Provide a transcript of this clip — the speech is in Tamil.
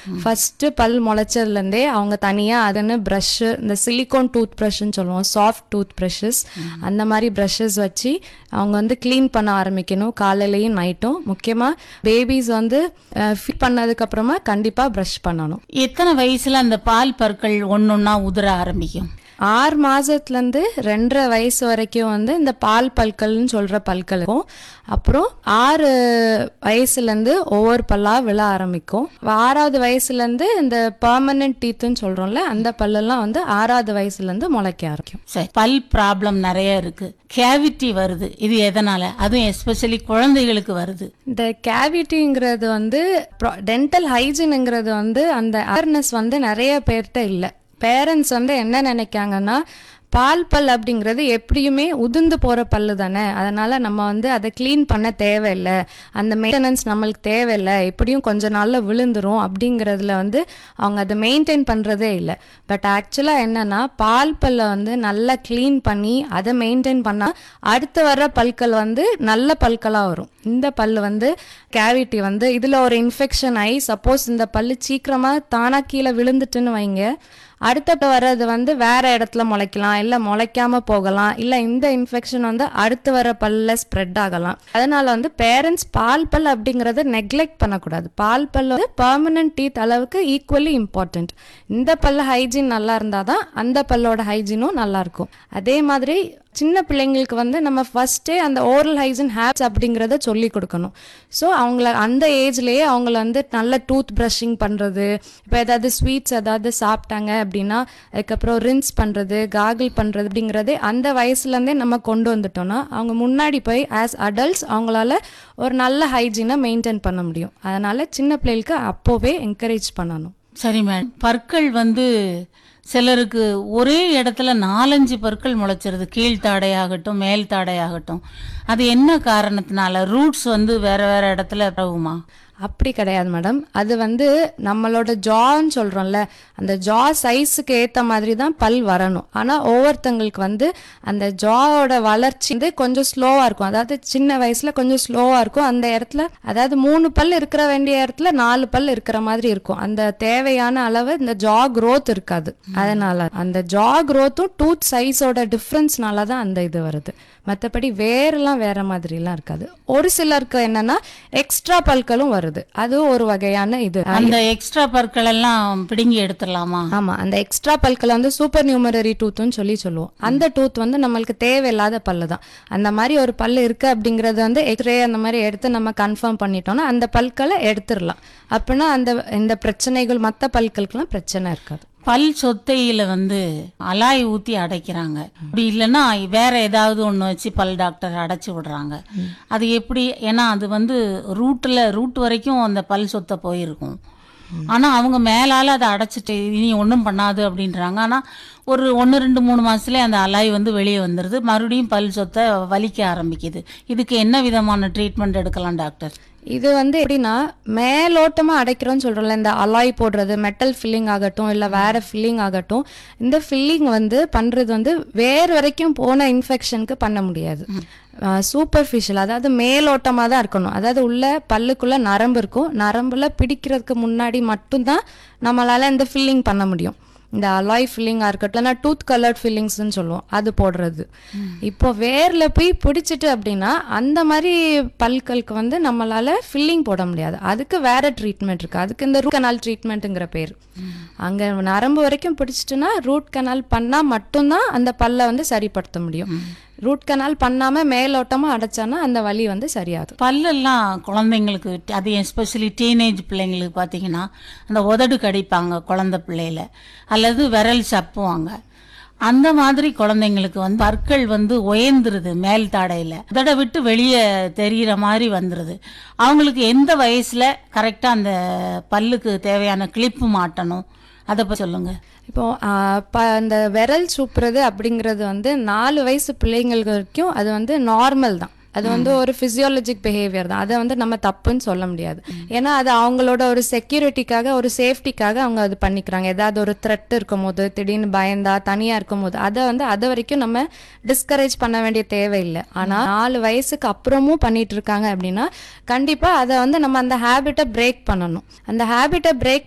ஃபர்ஸ்ட் பல் முளைச்சதுலேருந்தே அவங்க தனியாக அதுன்னு ப்ரஷ்ஷு இந்த சிலிகான் டூத் ப்ரஷ்ன்னு சொல்லுவோம் சாஃப்ட் டூத் ப்ரஷஸ் அந்த மாதிரி ப்ரஷஸ் வச்சு அவங்க வந்து க்ளீன் பண்ண ஆரம்பிக்கணும் காலையிலையும் நைட்டும் முக்கியமாக பேபிஸ் வந்து ஃபிட் பண்ணதுக்கப்புறமா கண்டிப்பாக ப்ரஷ் பண்ணணும் எத்தனை வயசுல அந்த பால் பற்கள் ஒன்னொன்னா உதிர ஆரம்பிக்கும் ஆறு மாசத்துலேருந்து ரெண்டரை வயசு வரைக்கும் வந்து இந்த பால் பல்கள்னு சொல்கிற பல்கள் இருக்கும் அப்புறம் ஆறு வயசுலேருந்து ஒவ்வொரு பல்லாக விழ ஆரம்பிக்கும் ஆறாவது வயசுலேருந்து இந்த பர்மனன்ட் டீத்துன்னு சொல்கிறோம்ல அந்த பல்லெல்லாம் வந்து ஆறாவது வயசுலேருந்து முளைக்க ஆரம்பிக்கும் சரி பல் ப்ராப்ளம் நிறைய இருக்கு கேவிட்டி வருது இது எதனால அதுவும் எஸ்பெஷலி குழந்தைகளுக்கு வருது இந்த கேவிட்டிங்கிறது வந்து டென்டல் ஹைஜீனுங்கிறது வந்து அந்த அவேர்னஸ் வந்து நிறைய பேர்கிட்ட இல்லை பேரண்ட்ஸ் வந்து என்ன நினைக்காங்கன்னா பால் பல் அப்படிங்கிறது எப்படியுமே உதிர்ந்து போகிற பல்லு தானே அதனால் நம்ம வந்து அதை க்ளீன் பண்ண தேவையில்லை அந்த மெயின்டெனன்ஸ் நம்மளுக்கு தேவையில்லை எப்படியும் கொஞ்ச நாளில் விழுந்துரும் அப்படிங்கிறதுல வந்து அவங்க அதை மெயின்டைன் பண்ணுறதே இல்லை பட் ஆக்சுவலாக என்னன்னா பால் பல்லை வந்து நல்லா க்ளீன் பண்ணி அதை மெயின்டைன் பண்ணால் அடுத்து வர்ற பல்கள் வந்து நல்ல பல்களாக வரும் இந்த பல்லு வந்து கேவிட்டி வந்து இதில் ஒரு இன்ஃபெக்ஷன் ஆகி சப்போஸ் இந்த பல்லு சீக்கிரமாக தானாக கீழே விழுந்துட்டுன்னு வைங்க அடுத்த வர்றது வந்து வேற இடத்துல முளைக்கலாம் இல்லை முளைக்காம போகலாம் இல்லை இந்த இன்ஃபெக்ஷன் வந்து அடுத்து வர பல்ல ஸ்ப்ரெட் ஆகலாம் அதனால வந்து பேரண்ட்ஸ் பால் பல் அப்படிங்கறத நெக்லெக்ட் பண்ணக்கூடாது பால் பல் வந்து பர்மனன்ட் டீத் அளவுக்கு ஈக்குவலி இம்பார்ட்டன்ட் இந்த பல்ல ஹைஜீன் நல்லா இருந்தாதான் அந்த பல்லோட ஹைஜீனும் நல்லா இருக்கும் அதே மாதிரி சின்ன பிள்ளைங்களுக்கு வந்து நம்ம ஃபர்ஸ்டே அந்த ஓரல் ஹைஜீன் ஹேப்ஸ் அப்படிங்கிறத சொல்லி கொடுக்கணும் ஸோ அவங்கள அந்த ஏஜ்லேயே அவங்கள வந்து நல்ல டூத் ப்ரஷிங் பண்ணுறது இப்போ ஏதாவது ஸ்வீட்ஸ் ஏதாவது சாப்பிட்டாங்க அப்படின்னா அதுக்கப்புறம் ரின்ஸ் பண்ணுறது காகிள் பண்ணுறது அப்படிங்கிறதே அந்த வயசுலேருந்தே நம்ம கொண்டு வந்துட்டோம்னா அவங்க முன்னாடி போய் ஆஸ் அடல்ட்ஸ் அவங்களால ஒரு நல்ல ஹைஜீனை மெயின்டைன் பண்ண முடியும் அதனால சின்ன பிள்ளைகளுக்கு அப்போவே என்கரேஜ் பண்ணணும் சரி மேடம் பற்கள் வந்து சிலருக்கு ஒரே இடத்துல நாலஞ்சு பற்கள் முளைச்சிருது கீழ்த்தாடையாகட்டும் மேல் தாடையாகட்டும் அது என்ன காரணத்தினால ரூட்ஸ் வந்து வேற வேற இடத்துல பரவுமா அப்படி கிடையாது மேடம் அது வந்து நம்மளோட ஜான்னு சொல்கிறோம்ல அந்த ஜா சைஸுக்கு ஏற்ற மாதிரி தான் பல் வரணும் ஆனால் ஒவ்வொருத்தங்களுக்கு வந்து அந்த ஜாவோட வளர்ச்சி வந்து கொஞ்சம் ஸ்லோவாக இருக்கும் அதாவது சின்ன வயசில் கொஞ்சம் ஸ்லோவாக இருக்கும் அந்த இடத்துல அதாவது மூணு பல் இருக்கிற வேண்டிய இடத்துல நாலு பல் இருக்கிற மாதிரி இருக்கும் அந்த தேவையான அளவு இந்த ஜா growth இருக்காது அதனால அந்த ஜா growthம் டூத் சைஸோட டிஃப்ரென்ஸ்னால தான் அந்த இது வருது மற்றபடி வேறெல்லாம் வேற மாதிரிலாம் இருக்காது ஒரு சிலருக்கு என்னன்னா எக்ஸ்ட்ரா பல்களும் வருது அது ஒரு வகையான இது அந்த எக்ஸ்ட்ரா பற்கள் எல்லாம் பிடுங்கி எடுத்துடலாமா ஆமா அந்த எக்ஸ்ட்ரா பல்கள் வந்து சூப்பர் நியூமரரி டூத்னு சொல்லி சொல்லுவோம் அந்த டூத் வந்து நம்மளுக்கு தேவையில்லாத பல்லு தான் அந்த மாதிரி ஒரு பல்லு இருக்கு அப்படிங்கறது வந்து எக்ஸ்ரே அந்த மாதிரி எடுத்து நம்ம கன்ஃபார்ம் பண்ணிட்டோம்னா அந்த பல்களை எடுத்துடலாம் அப்படின்னா அந்த இந்த பிரச்சனைகள் மற்ற பல்களுக்கெல்லாம் பிரச்சனை இருக்காது பல் சொத்தையில வந்து அலாய் ஊத்தி அடைக்கிறாங்க அப்படி இல்லைன்னா வேற ஏதாவது ஒண்ணு வச்சு பல் டாக்டர் அடைச்சு விடுறாங்க அது எப்படி ஏன்னா அது வந்து ரூட்ல ரூட் வரைக்கும் அந்த பல் சொத்தை போயிருக்கும் ஆனா அவங்க மேலால அதை அடைச்சிட்டு இனி ஒன்றும் பண்ணாது அப்படின்றாங்க ஆனா ஒரு ஒன்று ரெண்டு மூணு மாசத்துல அந்த அலாய் வந்து வெளியே வந்துடுது மறுபடியும் பல் சொத்தை வலிக்க ஆரம்பிக்குது இதுக்கு என்ன விதமான ட்ரீட்மெண்ட் எடுக்கலாம் டாக்டர் இது வந்து எப்படின்னா மேலோட்டமா அடைக்கிறோம்னு சொல்றோம்ல இந்த அலாய் போடுறது மெட்டல் ஃபில்லிங் ஆகட்டும் இல்ல வேற ஃபில்லிங் ஆகட்டும் இந்த ஃபில்லிங் வந்து பண்றது வந்து வேர் வரைக்கும் போன இன்ஃபெக்ஷனுக்கு பண்ண முடியாது சூப்பர்ஃபிஷியல் அதாவது மேலோட்டமா தான் இருக்கணும் அதாவது உள்ள பல்லுக்குள்ள நரம்பு இருக்கும் நரம்புல பிடிக்கிறதுக்கு முன்னாடி மட்டும்தான் நம்மளால இந்த ஃபில்லிங் பண்ண முடியும் இந்த அலாய் ஃபில்லிங்காக இருக்கட்டும் இல்லைனா டூத் கலர்ட் ஃபில்லிங்ஸ்னு சொல்லுவோம் அது போடுறது இப்போ வேர்ல போய் பிடிச்சிட்டு அப்படின்னா அந்த மாதிரி பல்களுக்கு வந்து நம்மளால ஃபில்லிங் போட முடியாது அதுக்கு வேற ட்ரீட்மெண்ட் இருக்கு அதுக்கு இந்த ரூட் கனால் ட்ரீட்மெண்ட்டுங்கிற பேர் அங்க நரம்பு வரைக்கும் பிடிச்சிட்டுனா ரூட் கனால் பண்ணா மட்டும்தான் அந்த பல்லை வந்து சரிப்படுத்த முடியும் ரூட் கனால் பண்ணாம மேலோட்டமா அடைச்சானா அந்த வலி வந்து சரியாது பல்லெல்லாம் குழந்தைங்களுக்கு அது எஸ்பெஷலி டீனேஜ் பிள்ளைங்களுக்கு பார்த்தீங்கன்னா அந்த உதடு கடிப்பாங்க குழந்தை பிள்ளையில அல்லது விரல் சப்புவாங்க அந்த மாதிரி குழந்தைங்களுக்கு வந்து பற்கள் வந்து உயர்ந்துருது மேல் தாடையில உதட விட்டு வெளியே தெரிகிற மாதிரி வந்துருது அவங்களுக்கு எந்த வயசுல கரெக்டாக அந்த பல்லுக்கு தேவையான கிளிப்பு மாட்டணும் அதை பற்றி சொல்லுங்க இப்போ ஆ, ப அந்த விரல் சூப்புறது அப்படிங்கிறது வந்து நாலு வயசு பிள்ளைங்களுக்கு வரைக்கும் அது வந்து நார்மல் தான் அது வந்து ஒரு பிசியாலஜிக் பிஹேவியர் தான் அதை வந்து நம்ம தப்புன்னு சொல்ல முடியாது ஏன்னா அது அவங்களோட ஒரு செக்யூரிட்டிக்காக ஒரு சேஃப்டிக்காக அவங்க அது பண்ணிக்கிறாங்க ஏதாவது ஒரு த்ரெட் இருக்கும் போது திடீர்னு பயந்தா தனியா இருக்கும் போது அதை வந்து அது வரைக்கும் நம்ம டிஸ்கரேஜ் பண்ண வேண்டிய தேவையில்லை ஆனா நாலு வயசுக்கு அப்புறமும் பண்ணிட்டு இருக்காங்க அப்படின்னா கண்டிப்பா அதை வந்து நம்ம அந்த ஹேபிட்டை பிரேக் பண்ணணும் அந்த ஹேபிட்டை பிரேக்